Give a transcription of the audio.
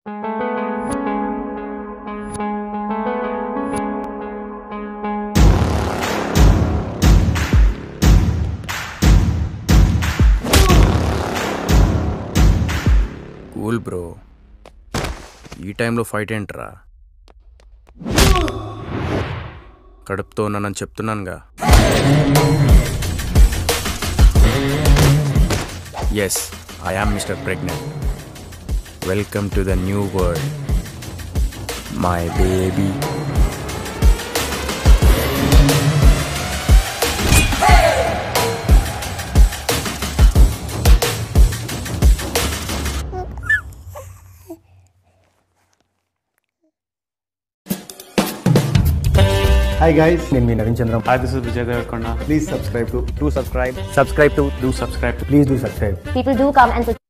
Cool bro ఈ టైంలో fight ఏంట్రా కడుపుతో ఉన్నానని చెప్తున్నానుగా yes I am mister pregnant welcome to the new world my baby hi guys నేను మీ Naveen Chandram Hi, this is Vijay Devarkonda. Please subscribe to to subscribe subscribe to Do subscribe to please do subscribe People do come and